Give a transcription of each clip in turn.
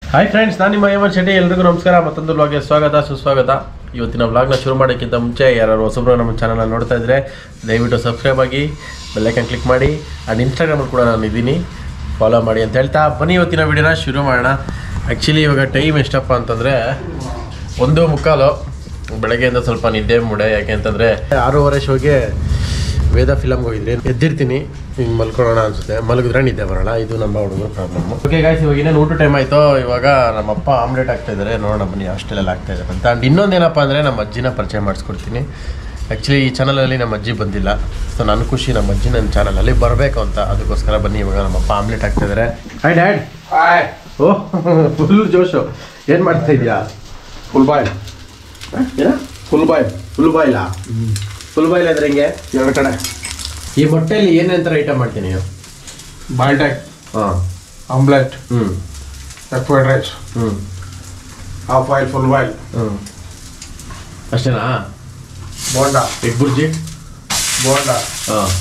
Hi friends ನಾನು ನಿಮ್ಮ ಹೇಮಂತ್ ಶೆಟ್ಟಿ ಎಲ್ರಿಗೂ ನಮಸ್ಕಾರ ಮತ್ತೊಂದು ವ್ಲಾಗ್ಗೆ ಸ್ವಾಗತ ಸುಸ್ವಾಗತ ಇವತ್ತಿನ ವ್ಲಾಗ್ನ ಶುರು ಮಾಡೋಕ್ಕಿಂತ ಮುಂಚೆ ಯಾರು ಹೊಸಬ್ರು ನಮ್ಮ ಚಾನಲ್ನ ನೋಡ್ತಾ ಇದ್ರೆ ದಯವಿಟ್ಟು ಸಬ್ಸ್ಕ್ರೈಬ್ ಆಗಿ ಬೆಲ್ಲೈಕನ್ ಕ್ಲಿಕ್ ಮಾಡಿ ಆ್ಯಂಡ್ ಇನ್ಸ್ಟಾಗ್ರಾಮಲ್ಲಿ ಕೂಡ ನಾನು ಇದ್ದೀನಿ ಫಾಲೋ ಮಾಡಿ ಅಂತ ಹೇಳ್ತಾ ಬನ್ನಿ ಇವತ್ತಿನ ವಿಡಿಯೋನ ಶುರು ಮಾಡೋಣ ಆ್ಯಕ್ಚುಲಿ ಇವಾಗ ಟೈಮ್ ಎಷ್ಟಪ್ಪ ಅಂತಂದರೆ ಒಂದು ಮುಕ್ಕಾಲು ಬೆಳಗ್ಗೆಯಿಂದ ಸ್ವಲ್ಪ ನಿದ್ದೆ ಮುಡೆ ಯಾಕೆ ಅಂತಂದರೆ ಆರೂವರೆ ಶೋಗೆ ವೇದ ಫಿಲಮ್ಗೆ ಹೋಗಿದ್ರಿ ಎದ್ದಿರ್ತೀನಿ ಹಿಂಗೆ ಮಲ್ಕೊಳ್ಳೋಣ ಅನ್ಸುತ್ತೆ ಮಲಗಿದ್ರೆ ನಿದ್ದೆ ಬರೋಣ ಇದು ನಮ್ಮ ಹುಡುಗರ ಪ್ರಾಬ್ಲಮ್ ಓಕೆ ಗಾಯ್ಸ್ ಇವಾಗ ಇನ್ನೇನು ಊಟ ಟೈಮ್ ಆಯಿತು ಇವಾಗ ನಮ್ಮಪ್ಪ ಆಮ್ಲೆಟ್ ಆಗ್ತಾ ಇದ್ದಾರೆ ನೋಡೋಣ ಬನ್ನಿ ಹಾಸ್ಟೆಲಲ್ಲಿ ಆಗ್ತಾ ಇದ್ದಾರೆ ಅಂತ ಆ್ಯಂಡ್ ಇನ್ನೊಂದೇನಪ್ಪ ಅಂದರೆ ನಮ್ಮ ಅಜ್ಜಿನ ಪರಿಚಯ ಮಾಡಿಸ್ಕೊಡ್ತೀನಿ ಆ್ಯಕ್ಚುಲಿ ಈ ಚಾನಲಲ್ಲಿ ನಮ್ಮ ಅಜ್ಜಿ ಬಂದಿಲ್ಲ ಸೊ ನನ್ನ ಖುಷಿ ನಮ್ಮ ಅಜ್ಜಿ ನನ್ನ ಚಾನಲಲ್ಲಿ ಬರಬೇಕು ಅಂತ ಅದಕ್ಕೋಸ್ಕರ ಬನ್ನಿ ಇವಾಗ ನಮ್ಮಪ್ಪ ಆಮ್ಲೆಟ್ ಆಗ್ತಾ ಇದ್ದಾರೆ ಹಾಯ್ ಡ್ಯಾಡ್ ಹಾಯ್ ಓ ಫುಲ್ ಜೋಶು ಏನು ಮಾಡ್ತಾ ಇದೆಯಾ ಫುಲ್ ಬಾಯ್ ಏನ ಫುಲ್ ಬಾಯ್ ಫುಲ್ ಬಾಯ್ಲಾ ಫುಲ್ ಬಾಯ್ಲ್ ಅಂದ್ರೆ ಹೆಂಗೆ ಎರಡು ಕಡೆ ಈ ಮೊಟ್ಟೆಯಲ್ಲಿ ಏನೇನು ಐಟಮ್ ಮಾಡ್ತೀನಿ ನೀವು ಬಾಯ್ಲ್ಡ್ ಎಗ್ ಹಾಂ ಆಮ್ಲೆಟ್ ಹ್ಞೂ ಎಗ್ ಫ್ರೈಡ್ ರೈಸ್ ಹ್ಞೂ ಹಾಫ್ ಬಾಯ್ಲ್ ಫುಲ್ ಬಾಯ್ಲ್ ಹ್ಞೂ ಅಷ್ಟೇನಾ ಬೋಂಡಾ ಎಗ್ ಬುರ್ಜಿ ಬೋಂಡಾ ಹಾಂ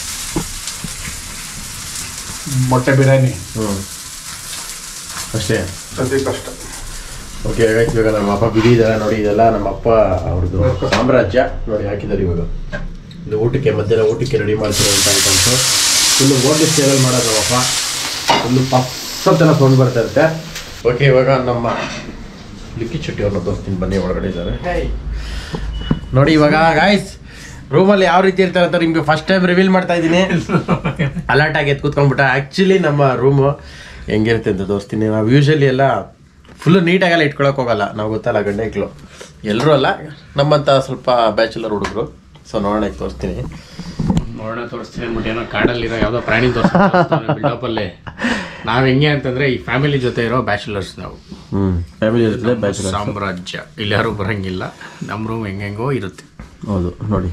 ಮೊಟ್ಟೆ ಬಿರಿಯಾನಿ ಹ್ಞೂ ಅಷ್ಟೇ ಸದ್ಯಕ್ಕಷ್ಟ ಓಕೆ ಇವಾಗ ನಮ್ಮ ಅಪ್ಪ ಬಿಡಿ ಇದ್ದಾರೆ ನೋಡಿ ಇದೆಲ್ಲ ನಮ್ಮ ಅಪ್ಪ ಅವ್ರದ್ದು ಸಾಮ್ರಾಜ್ಯ ನೋಡಿ ಹಾಕಿದ್ದಾರೆ ಇವಾಗ ಇದು ಊಟಕ್ಕೆ ಮಧ್ಯಾಹ್ನ ಊಟಕ್ಕೆ ರೆಡಿ ಮಾಡ್ತಿರೋಂಥ ಐಟಮ್ಸು ಫುಲ್ಲು ಹೋಗಿ ಸ್ಟೇರಲ್ಲಿ ಮಾಡೋದು ನಮ್ಮಪ್ಪ ಫುಲ್ಲು ಪಪ್ಪತ್ತನ ಸೌಂಡ್ ಬರ್ತಾ ಇರುತ್ತೆ ಓಕೆ ಇವಾಗ ನಮ್ಮ ಲಿಕ್ಕಿ ಚುಟ್ಟಿ ಅವ್ರನ್ನ ತೋರಿಸ್ತೀನಿ ಬನ್ನಿ ಒಳಗಡೆ ಇದ್ದಾರೆ ನೋಡಿ ಇವಾಗ ಗಾಯ್ಸ್ ರೂಮಲ್ಲಿ ಯಾವ ರೀತಿ ಇರ್ತಾರೆ ಅಂತ ನಿಮಗೆ ಫಸ್ಟ್ ಟೈಮ್ ರಿವೀಲ್ ಮಾಡ್ತಾ ಇದ್ದೀನಿ ಅಲರ್ಟ್ ಆಗಿ ಎದ್ದು ಕೂತ್ಕೊಂಡ್ಬಿಟ್ಟ ಆ್ಯಕ್ಚುಲಿ ನಮ್ಮ ರೂಮು ಹೆಂಗಿರುತ್ತೆ ಅಂತ ತೋರಿಸ್ತೀನಿ ನಾವು ಯೂಶಲಿ ಎಲ್ಲ ಫುಲ್ಲು ನೀಟಾಗೆಲ್ಲ ಇಟ್ಕೊಳಕ್ ಹೋಗಲ್ಲ ನಾವು ಗೊತ್ತಲ್ಲ ಗಂಡೆಕ್ಳು ಎಲ್ಲರೂ ಅಲ್ಲ ನಮ್ಮಂಥ ಸ್ವಲ್ಪ ಬ್ಯಾಚುಲರ್ ಹುಡುಗರು ಸೊ ನೋಡೋಣ ಈಗ ತೋರಿಸ್ತೀನಿ ನೋಡೋಣ ತೋರಿಸ್ತೀನಿ ಅಂದ್ಬಿಟ್ಟು ಏನೋ ಕಾಡಲ್ಲಿರೋ ಯಾವುದೋ ಪ್ರಾಣಿ ತೋರಿಸ್ತಾರೆ ಬಿಲ್ಡಪ್ಪಲ್ಲಿ ನಾವು ಹೆಂಗೆ ಅಂತಂದ್ರೆ ಈ ಫ್ಯಾಮಿಲಿ ಜೊತೆ ಇರೋ ಬ್ಯಾಚುಲರ್ಸ್ ನಾವು ಹ್ಞೂ ಫ್ಯಾಮಿಲಿ ಇರ್ತದೆ ಬ್ಯಾಚುಲರ್ ಸಾಮ್ರಾಜ್ಯ ಇಲ್ಲಿ ಯಾರು ಬರಂಗಿಲ್ಲ ನಮ್ಮ ರೂಮ್ ಹೆಂಗೆಂಗೋ ಇರುತ್ತೆ ಹೌದು ನೋಡಿ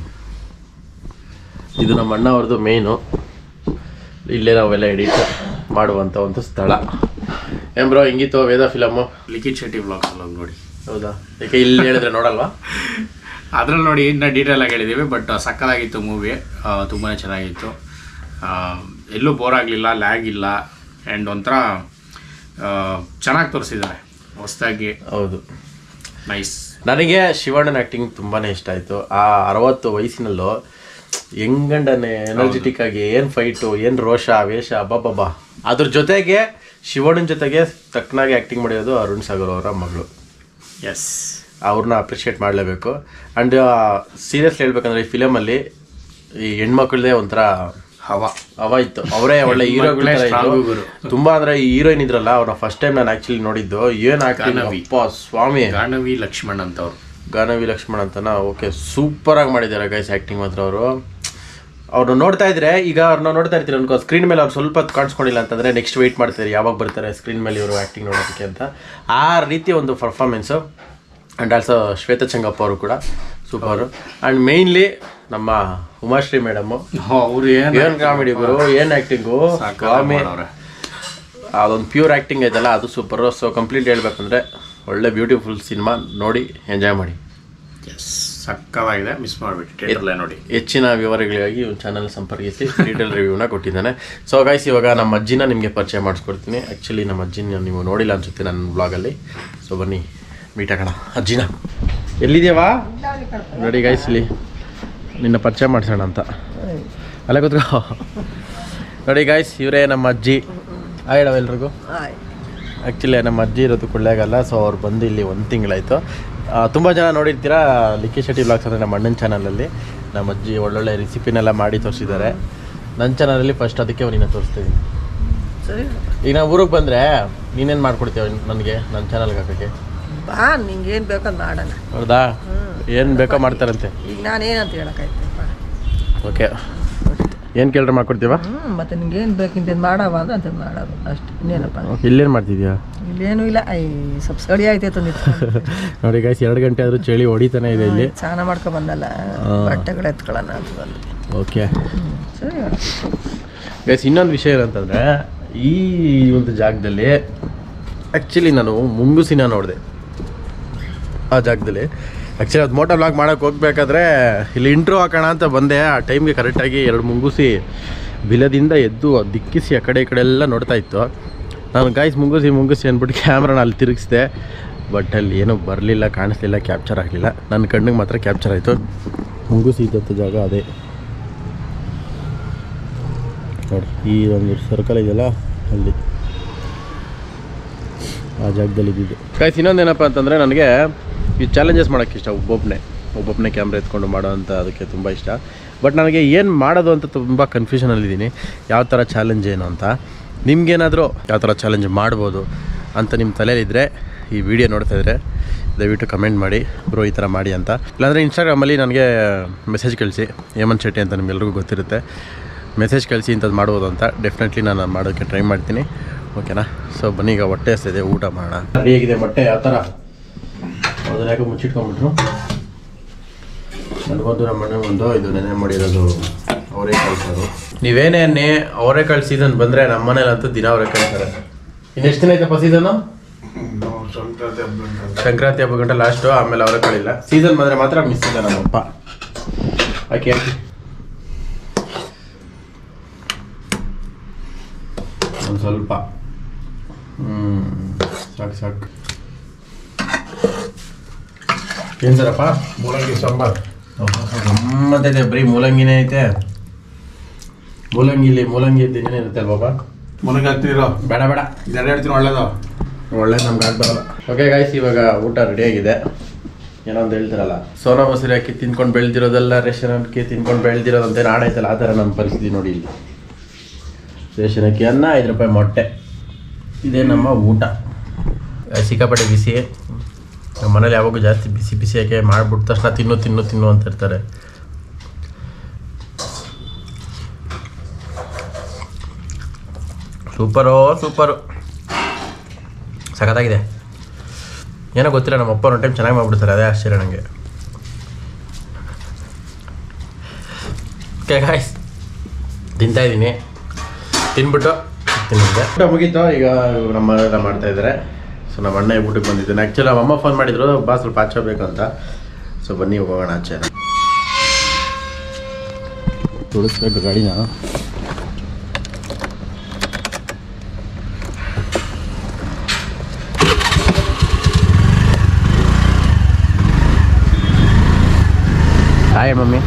ಇದು ನಮ್ಮ ಅಣ್ಣ ಅವ್ರದ್ದು ಮೇಯ್ನು ಇಲ್ಲೇ ನಾವೆಲ್ಲ ಎಡಿಟ್ ಮಾಡುವಂಥ ಒಂದು ಸ್ಥಳ ಏನ್ ಬ್ರೋ ಹಿಂಗಿತ್ತು ವೇದ ಫಿಲಮು ಲಿಖಿತ್ ಶೆಟ್ಟಿ ಬ್ಲಾಗ್ಸ್ ಅಲ್ಲಿ ಹೋಗಿ ನೋಡಿ ಹೌದಾ ಯಾಕೆ ಇಲ್ಲಿ ಹೇಳಿದ್ರೆ ನೋಡಲ್ವಾ ಅದ್ರಲ್ಲಿ ನೋಡಿ ಇನ್ನ ಡೀಟೇಲ್ ಆಗಿ ಹೇಳಿದ್ದೀವಿ ಬಟ್ ಸಕ್ಕತ್ತಾಗಿತ್ತು ಮೂವಿ ತುಂಬಾ ಚೆನ್ನಾಗಿತ್ತು ಆ, ಎಲ್ಲೂ ಬೋರ್ ಆಗಲಿಲ್ಲ ಲ್ಯಾಗ್ ಇಲ್ಲ ಆ್ಯಂಡ್ ಒಂಥರ ಚೆನ್ನಾಗಿ ತೋರಿಸಿದ್ದಾರೆ ಹೊಸದಾಗಿ ಹೌದು ನೈಸ್ ನನಗೆ ಶಿವಣ್ಣನ ಆ್ಯಕ್ಟಿಂಗ್ ತುಂಬಾ ಇಷ್ಟ ಆಯಿತು ಆ ಅರವತ್ತು ವಯಸ್ಸಿನಲ್ಲೂ ಹೆಂಗಂಡನೆ ಎನರ್ಜೆಟಿಕ್ ಆಗಿ ಏನು ಫೈಟು ಏನು ರೋಷ ವೇಷ ಅಬ್ಬಬ್ಬಬ್ಬಾ ಅದ್ರ ಜೊತೆಗೆ ಶಿವಣ್ಣನ ಜೊತೆಗೆ ತಕ್ಕನಾಗಿ ಆ್ಯಕ್ಟಿಂಗ್ ಮಾಡಿರೋದು ಅರುಣ್ ಸಾಗರ್ ಅವರ ಮಗಳು ಎಸ್ ಅವ್ರನ್ನ ಅಪ್ರಿಷಿಯೇಟ್ ಮಾಡಲೇಬೇಕು ಆ್ಯಂಡ್ ಸೀರಿಯಸ್ಲಿ ಹೇಳ್ಬೇಕಂದ್ರೆ ಈ ಫಿಲಮಲ್ಲಿ ಈ ಹೆಣ್ಮಕ್ಳದೇ ಒಂಥರ ಹವಾ ಅವ ಇತ್ತು ಅವರೇ ಒಳ್ಳೆ ಹೀರೋಗಳ ಹೆಣ್ಮಕ್ಳೇ strong ಗುರು. ತುಂಬಾ ಅಂದ್ರೆ ಈ ಹೀರೋಯಿನ್ ಇದ್ರಲ್ಲ ಅವ್ರನ್ನ ಫಸ್ಟ್ ಟೈಮ್ ನಾನು ಆಕ್ಚುಲಿ ನೋಡಿದ್ದು ಏನ್ ಆಕ್ಟಿಂಗ್ ಗಾನವಿ. ಅಪ್ಪ ಸ್ವಾಮಿ ಗಾನವಿ ಲಕ್ಷ್ಮಣ್ ಅಂತವ್ರು ಗಾನವಿ ಲಕ್ಷ್ಮಣ್ ಅಂತನ ಓಕೆ ಸೂಪರ್ ಆಗಿ ಮಾಡಿದ್ದಾರೆ ಗೈಸ್ ಆಕ್ಟಿಂಗ್ ಮಾತ್ರ ಅವರು ಅವ್ರನ್ನ ನೋಡ್ತಾ ಇದ್ರೆ ಈಗ ಅವ್ರನ್ನ ನೋಡ್ತಾ ಇರ್ತೀರಿ ಅನ್ಕೋ ಸ್ಕ್ರೀನ್ ಮೇಲೆ ಅವ್ರು ಸ್ವಲ್ಪ ಹೊತ್ತು ಕಾಣಿಸ್ಕೊಂಡಿಲ್ಲ ಅಂತಂದ್ರೆ ನೆಕ್ಸ್ಟ್ ವೆಯ್ಟ್ ಮಾಡ್ತಾರೆ ಯಾವಾಗ ಬರ್ತಾರೆ ಸ್ಕ್ರೀನ್ ಮೇಲೆ ಇವರು ಆಕ್ಟಿಂಗ್ ನೋಡೋದಕ್ಕೆ ಅಂತ ಆ ರೀತಿ ಒಂದು performance and also Shwetha Changappa ಅವರು ಕೂಡ ಸೂಪರು ಆ್ಯಂಡ್ ಮೇಯ್ನ್ಲಿ ನಮ್ಮ ಉಮಾಶ್ರೀ ಮೇಡಮು ಅವ್ರು ಏನು ಏನ್ ಕಾಮಿಡಿ ಗುರು ಏನ್ ಆಕ್ಟಿಂಗು ಸ್ವಾಮಿ ಅದೊಂದು ಪ್ಯೂರ್ ಆಕ್ಟಿಂಗ್ ಐತಲ್ಲ ಅದು ಸೂಪರ್ ಸೊ ಕಂಪ್ಲೀಟ್ ಹೇಳ್ಬೇಕಂದ್ರೆ ಒಳ್ಳೆ ಬ್ಯೂಟಿಫುಲ್ ಸಿನಿಮಾ ನೋಡಿ ಎಂಜಾಯ್ ಮಾಡಿ ಎಸ್ ಸಕ್ಕತ್ತಾಗಿದೆ ಮಿಸ್ ಮಾಡಿಬಿಟ್ಟು ಥಿಯೇಟರ್ಲೇ ನೋಡಿ ಹೆಚ್ಚಿನ ವಿವರಗಳಿಗಾಗಿ ಒಂದು ಚಾನಲ್ ಸಂಪರ್ಕಿಸಿ ಡೀಟೇಲ್ ರಿವ್ಯೂನ ಕೊಟ್ಟಿದ್ದಾನೆ ಸೊ ಗೈಸ್ ಇವಾಗ ನಮ್ಮ ಅಜ್ಜಿನ ನಿಮಗೆ ಪರಿಚಯ ಮಾಡಿಸ್ಕೊಡ್ತೀನಿ ಆ್ಯಕ್ಚುಲಿ ನಮ್ಮ ಅಜ್ಜಿನ ನೀವು ನೋಡಿಲ್ಲ ಅನ್ಸುತ್ತೆ ನನ್ನ ಬ್ಲಾಗಲ್ಲಿ ಸೊ ಬನ್ನಿ ಮೀಟ್ ಆಗೋಣ ಅಜ್ಜಿನ ಎಲ್ಲಿದ್ಯಾವಾ ನೋಡಿ ಗೈಸ್ ಇಲ್ಲಿ ನಿನ್ನ ಪರಿಚಯ ಮಾಡಿಸೋಣ ಅಂತ ಅಲ್ಲ ಕೂತ್ಕೋ ನೋಡಿ ಗಾಯ್ಸ್ ಇವರೇ ನಮ್ಮ ಅಜ್ಜಿ ಆಯ್ಡವ ಎಲ್ರಿಗೂ ಆ್ಯಕ್ಚುಲಿ ನಮ್ಮ ಅಜ್ಜಿ ಇರೋದು ಕೊಳ್ಳೇಗಲ್ಲ ಸೊ ಅವ್ರು ಬಂದು ಇಲ್ಲಿ ಒಂದು ತಿಂಗಳಾಯಿತು ತುಂಬ ಜನ ನೋಡಿರ್ತೀರಾ ಲಿಕ್ಕಿ ಶೆಟ್ಟಿ ಬ್ಲಾಗ್ಸ್ ಅಂದರೆ ನಮ್ಮ ಅಣ್ಣನ ಚಾನಲಲ್ಲಿ ನಮ್ಮ ಅಜ್ಜಿ ಒಳ್ಳೊಳ್ಳೆ ರೆಸಿಪಿನೆಲ್ಲ ಮಾಡಿ ತೋರಿಸಿದ್ದಾರೆ ನನ್ನ ಚಾನಲಲ್ಲಿ ಫಸ್ಟ್ ಅದಕ್ಕೆ ಅವನಿನ ತೋರಿಸ್ತಾ ಇದ್ದೀನಿ ಸರಿ ಈಗ ನಾವು ಊರಿಗೆ ಬಂದರೆ ನೀನೇನು ಮಾಡ್ಕೊಡ್ತೀವ ನನಗೆ ನನ್ನ ಚಾನಲ್ಗೆ ಹಾಕೋಕ್ಕೆ ಬಾ ನಿಂಗೇನು ಬೇಕೋ ಅದ್ ಮಾಡೋಣ ಹೌದಾ ಏನು ಬೇಕೋ ಮಾಡ್ತಾರಂತೆ ಈಗ ನಾನೇನಂತ ಹೇಳೋಕ್ಕಾಯ್ತಪ್ಪ ಓಕೆ ಏನು ಕೇಳ್ರೆ ಮಾಡ್ಕೊಡ್ತೀವ ಹ್ಞೂ ಮತ್ತೆ ನಿಂಗೇನು ಬೇಕಿಂತ ಮಾಡವ ಅಂದ್ರೆ ಅಂತ ಮಾಡೋದು ಅಷ್ಟು ಇನ್ನೇನಪ್ಪ ಓಕೆ ಇಲ್ಲೇನು ಮಾಡ್ತಿದ್ಯಾ ಇಲ್ಲೇನು ಇಲ್ಲ ಐ ಸ್ವಲ್ಪ ಸಡಿ ಆಯ್ತಾಯ್ತು ನಿಂತು ನೋಡಿ ಗೈಸ್ ಎರಡು ಗಂಟೆ ಆದರೂ ಚಳಿ ಹೊಡಿತಾನೆ ಇದೆ ಇಲ್ಲಿ ಸ್ನಾನ ಮಾಡ್ಕೊ ಬಂದಲ್ಲ ಬಟ್ಟೆಗಳು ಎತ್ಕೊಳ್ಳೋಣ ಅಂತ ಬಂದು ಓಕೆ ಸರಿ ಹೇಳು. ಗೈಸ್ ಇನ್ನೊಂದು ವಿಷಯ ಏನಂತಂದರೆ ಈ ಒಂದು ಜಾಗದಲ್ಲಿ ಆ್ಯಕ್ಚುಲಿ ನಾನು ಮುಂಗುಸಿನ ನೋಡಿದೆ ಆ ಜಾಗದಲ್ಲಿ ಆ್ಯಕ್ಚುಲಿ ಅದು ಮೋಟೋ ಬ್ಲಾಗ್ ಮಾಡೋಕೆ ಹೋಗ್ಬೇಕಾದ್ರೆ ಇಲ್ಲಿ ಇಂಟ್ರೋ ಹಾಕೋಣ ಅಂತ ಬಂದೆ ಆ ಟೈಮ್ಗೆ ಕರೆಕ್ಟಾಗಿ ಎರಡು ಮುಂಗುಸಿ ಬಿಲದಿಂದ ಎದ್ದು ದಿಕ್ಕಿಸಿ ಆ ಕಡೆ ಈ ಕಡೆ ಎಲ್ಲ ನೋಡ್ತಾ ಇತ್ತು ನಾನು ಗಾಯ್ಸ್ ಮುಂಗುಸಿ ಮುಂಗುಸಿ ಅಂದ್ಬಿಟ್ಟು ಕ್ಯಾಮ್ರಾನ ಅಲ್ಲಿ ತಿರುಗಿಸಿದೆ ಬಟ್ ಅಲ್ಲಿ ಏನೂ ಬರಲಿಲ್ಲ ಕಾಣಿಸ್ಲಿಲ್ಲ ಕ್ಯಾಪ್ಚರ್ ಆಗಲಿಲ್ಲ ನನ್ನ ಕಣ್ಣಿಗೆ ಮಾತ್ರ ಕ್ಯಾಪ್ಚರ್ ಆಯಿತು ಮುಂಗುಸಿ ಇದ್ದಂಥ ಜಾಗ ಅದೇ ನೋಡಿ ಈ ಒಂದು ಸರ್ಕಲ್ ಇದೆಯಲ್ಲ ಅಲ್ಲಿ ಆ ಜಾಗದಲ್ಲಿ ಇದ್ದಿದ್ದು ಗಾಯ್ಸ್ ಇನ್ನೊಂದೇನಪ್ಪ ಅಂತಂದರೆ ನನಗೆ ಈ ಚಾಲೆಂಜಸ್ ಮಾಡೋಕ್ಕೆ ಇಷ್ಟ ಒಬ್ಬೊಬ್ಬನೇ ಒಬ್ಬೊಬ್ಬನೇ ಕ್ಯಾಮ್ರಾ ಎತ್ಕೊಂಡು ಮಾಡೋ ಅಂತ ಅದಕ್ಕೆ ತುಂಬ ಇಷ್ಟ ಬಟ್ ನನಗೆ ಏನು ಮಾಡೋದು ಅಂತ ತುಂಬ ಕನ್ಫ್ಯೂಷನಲ್ಲಿದ್ದೀನಿ ಯಾವ ಥರ ಚಾಲೆಂಜ್ ಏನು ಅಂತ ನಿಮ್ಗೇನಾದರೂ ಯಾವ ಥರ ಚಾಲೆಂಜ್ ಮಾಡ್ಬೋದು ಅಂತ ನಿಮ್ಮ ತಲೆಯಲ್ಲಿದ್ದರೆ ಈ ವಿಡಿಯೋ ನೋಡ್ತಾ ಇದ್ದರೆ ದಯವಿಟ್ಟು ಕಮೆಂಟ್ ಮಾಡಿ ಬ್ರೋ ಈ ಥರ ಮಾಡಿ ಅಂತ ಇಲ್ಲಾಂದರೆ ಇನ್ಸ್ಟಾಗ್ರಾಮಲ್ಲಿ ನನಗೆ ಮೆಸೇಜ್ ಕಳಿಸಿ ಹೇಮಂತ್ ಶೆಟ್ಟಿ ಅಂತ ನಿಮ್ಗೆಲ್ರಿಗೂ ಗೊತ್ತಿರುತ್ತೆ ಮೆಸೇಜ್ ಕಳಿಸಿ ಇಂಥದ್ದು ಮಾಡ್ಬೋದು ಅಂತ ಡೆಫಿನೆಟ್ಲಿ ನಾನು ಮಾಡೋಕ್ಕೆ ಟ್ರೈ ಮಾಡ್ತೀನಿ ಓಕೆನಾ ಸೊ ಬನ್ನಿ ಈಗ ಹೊಟ್ಟೆ ಹಸ್ತಿದೆ ಊಟ ಮಾಡೋಣ ಹೇಗಿದೆ ಮೊಟ್ಟೆ ಯಾವ ಥರ ಅದನ್ನ ಯಾಕೆ ಮುಚ್ಚಿಟ್ಕೊಂಡ್ಬಿಟ್ರು ನನಗೊಂದು ನಮ್ಮ ಮನೆ ಒಂದು ಇದು ನೆನೆ ಮಾಡಿರೋದು ಅವರೇಕಾಳು ಸಾರು ನೀವೇನೇ ಅನ್ನಿ ಅವರೇಕಾಳು ಸೀಸನ್ ಬಂದರೆ ನಮ್ಮ ಮನೇಲಂತೂ ದಿನ ಅವರೇಕಾಳು ಸಾರು ಇನ್ನು ಎಷ್ಟು ದಿನ ಐತಪ್ಪ ಸೀಸನು ನಾವು ಸಂಕ್ರಾಂತಿ ಹಬ್ಬ ಅಂತ ಸಂಕ್ರಾಂತಿ ಹಬ್ಬ ಗಂಟೆ ಲಾಸ್ಟು ಆಮೇಲೆ ಅವರೇಕಾಳಿಲ್ಲ ಸೀಸನ್ ಬಂದರೆ ಮಾತ್ರ ಮಿಸ್ ಇಲ್ಲ ನಮ್ಮಪ್ಪ ಹಾಕಿ ಹಾಕಿ ಒಂದು ಸ್ವಲ್ಪ ಹ್ಞೂ ಸಾಕು ಸಾಕು ಏನು ಸರಪ್ಪ ಮೂಲಂಗಿ ಸಾಂಬಾರ್ ಗಮ್ಮತ್ತೈತೆ ಬರೀ ಮೂಲಂಗಿನೇ ಐತೆ ಮೂಲಂಗಿಲಿ ಮೂಲಂಗಿ ದಿನೇ ಇರುತ್ತೆ ಅಲ್ವಾ ಮೂಲಂಗಿ ಹಾಕ್ತಿರೋ ಬೇಡ ಬೇಡ ಇದೆರಡು ಹೇಳ್ತೀನಿ ಒಳ್ಳೇದು ಒಳ್ಳೆ ನಮ್ಗೆ ಆಗ್ಬರಲ್ಲ ಓಕೆ ಗಾಯ್ಸ್ ಇವಾಗ ಊಟ ರೆಡಿ ಆಗಿದೆ ಏನೋ ಒಂದು ಹೇಳ್ತಾರಲ್ಲ ಸೋನಾ ಮಸೂರಿ ಅಕ್ಕಿ ತಿನ್ಕೊಂಡು ಬೆಳೆದಿರೋದೆಲ್ಲ ರೇಷನ್ ಅಕ್ಕಿ ತಿನ್ಕೊಂಡು ಬೆಳೆದಿರೋದು ಅಂತ ಏನು ಆಡಾಯ್ತಲ್ಲ ಆ ಥರ ನಮ್ಮ ಪರಿಸ್ಥಿತಿ ನೋಡಿ ಇಲ್ಲಿ ರೇಷನ್ ಅಕ್ಕಿ ಅನ್ನ ಐದು ರೂಪಾಯಿ ಮೊಟ್ಟೆ ಇದೇ ನಮ್ಮ ಊಟ ಸಿಕ್ಕಾಪಟ್ಟೆ ಬಿಸಿ ನಮ್ಮ ಮನೇಲಿ ಯಾವಾಗೂ ಜಾಸ್ತಿ ಬಿಸಿ ಬಿಸಿ ಯಾಕೆ ಮಾಡ್ಬಿಟ್ಟ ತಕ್ಷಣ ತಿನ್ನು ತಿನ್ನು ತಿನ್ನು ಅಂತ ಇರ್ತಾರೆ ಸೂಪರೋ ಸೂಪರು ಸಖತ್ತಾಗಿದೆ ಏನೋ ಗೊತ್ತಿಲ್ಲ ನಮ್ಮ ಅಪ್ಪ ಒಂದು ಟೈಮ್ ಚೆನ್ನಾಗಿ ಮಾಡ್ಬಿಡ್ತಾರೆ ಅದೇ ಆಶ್ಚರ್ಯ ನನಗೆ ಓಕೆ ಗಾಯ್ಸ್ ತಿಂತಾ ಇದ್ದೀನಿ ತಿನ್ಬಿಟ್ಟು ತಿನ್ನಿದ್ದೆ ಊಟ ಮುಗೀತು ಈಗ ನಮ್ಮ ಮನೆಯಲ್ಲ ಮಾಡ್ತಾ ಇದ್ದಾರೆ ಸೊ ನಮ್ಮ ಅಣ್ಣ ಊಟಕ್ಕೆ ಬಂದಿದ್ದಾನೆ ಆ್ಯಕ್ಚುಲಿ ನಮ್ಮ ಅಮ್ಮ ಫೋನ್ ಮಾಡಿದ್ರು ಬಾ ಸ್ವಲ್ಪ ಆಚೆ ಬೇಕು ಅಂತ ಸೊ ಬನ್ನಿ ಹೋಗೋಣ ಆಚೆ ತುಳಿಸ್ಬೇಕು ಗಾಡಿನ ಹಾಯ್ ಮಮ್ಮಿ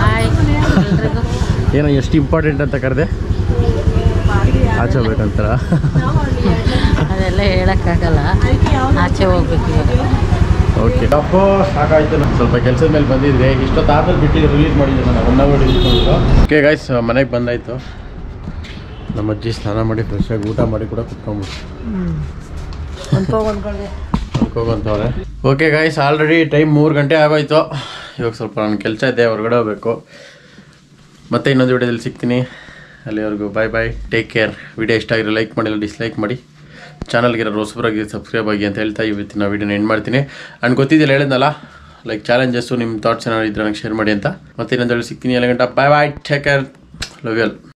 ಏನೋ ಎಷ್ಟು ಇಂಪಾರ್ಟೆಂಟ್ ಅಂತ ಕರೆದೆ ಆಚೆ ಹೋಗ್ಬೇಕಂತಾರ ಅದೆಲ್ಲ ಹೇಳಕ್ಕಾಗಲ್ಲ ಆಚೆ ಹೋಗ್ಬೇಕು ಇವಾಗ ಓಕೆ ಅಪ್ಪೋ ಸಾಕಾಯ್ತು ನಾನು ಸ್ವಲ್ಪ ಕೆಲಸದ ಮೇಲೆ ಬಂದಿದ್ದೆ ಇಷ್ಟೊತ್ತು ಆದ್ಮೇಲೆ ಬಿಟ್ಟಿದ್ದು ರಿಲೀಸ್ ಮಾಡಿದ್ದೆ ನಾನು ಒನ್ ಅವರ್ ರಿಲೀಸ್ ಮಾಡಿದ್ರು ಓಕೆ ಗಾಯ್ಸ್ ಮನೆಗೆ ಬಂದಾಯ್ತು ನಮ್ಮ ಅಜ್ಜಿ ಸ್ನಾನ ಮಾಡಿ ಫ್ರೆಶ್ ಆಗಿ ಊಟ ಮಾಡಿ ಕೂಡ ಕುತ್ಕೊಂಡ್ಬಿಟ್ಟು ಅನ್ಕೋಗಂತವ್ರೆ ಓಕೆ ಗಾಯ್ಸ್ ಆಲ್ರೆಡಿ ಟೈಮ್ ಮೂರು ಗಂಟೆ ಆಗೋಯ್ತು ಇವಾಗ ಸ್ವಲ್ಪ ನನ್ನ ಕೆಲಸ ಇದೆ ಹೊರಗಡೆ ಹೋಗ್ಬೇಕು ಮತ್ತೆ ಇನ್ನೊಂದು ವಿಡಿಯೋದಲ್ಲಿ ಸಿಗ್ತೀನಿ ಅಲ್ಲಿವರೆಗೂ bye bye take care video ಇಷ್ಟ ಆಗಿರೋ ಲೈಕ್ ಮಾಡಿಲ್ಲ ಡಿಸ್ಲೈಕ್ ಮಾಡಿ ಚಾನಲ್ಗಿರೋ ಹೊಸಬರಾಗಿ ಸಬ್ಸ್ಕ್ರೈಬ್ ಆಗಿ ಅಂತ ಹೇಳ್ತಾ ಇವತ್ತಿನ ವಿಡಿಯೋನ ಎಂಡ್ ಮಾಡ್ತೀನಿ ಅಂಡ್ ಗೊತ್ತಿದ್ದಿಲ್ಲ ಹೇಳಿದ್ನಲ್ಲ ಲೈಕ್ ಚಾಲೆಂಜಸ್ಸು ನಿಮ್ಮ ಥಾಟ್ಸ್ ಏನಾದ್ರು ಇದ್ರೆ ನನಗೆ ಶೇರ್ ಮಾಡಿ ಅಂತ ಮತ್ತೆ ಇನ್ನೊಂದು ಹೇಳಿ ಸಿಗ್ತೀನಿ ಎಲ್ಲ ಗಂಟ bye bye take care love ಯಲ್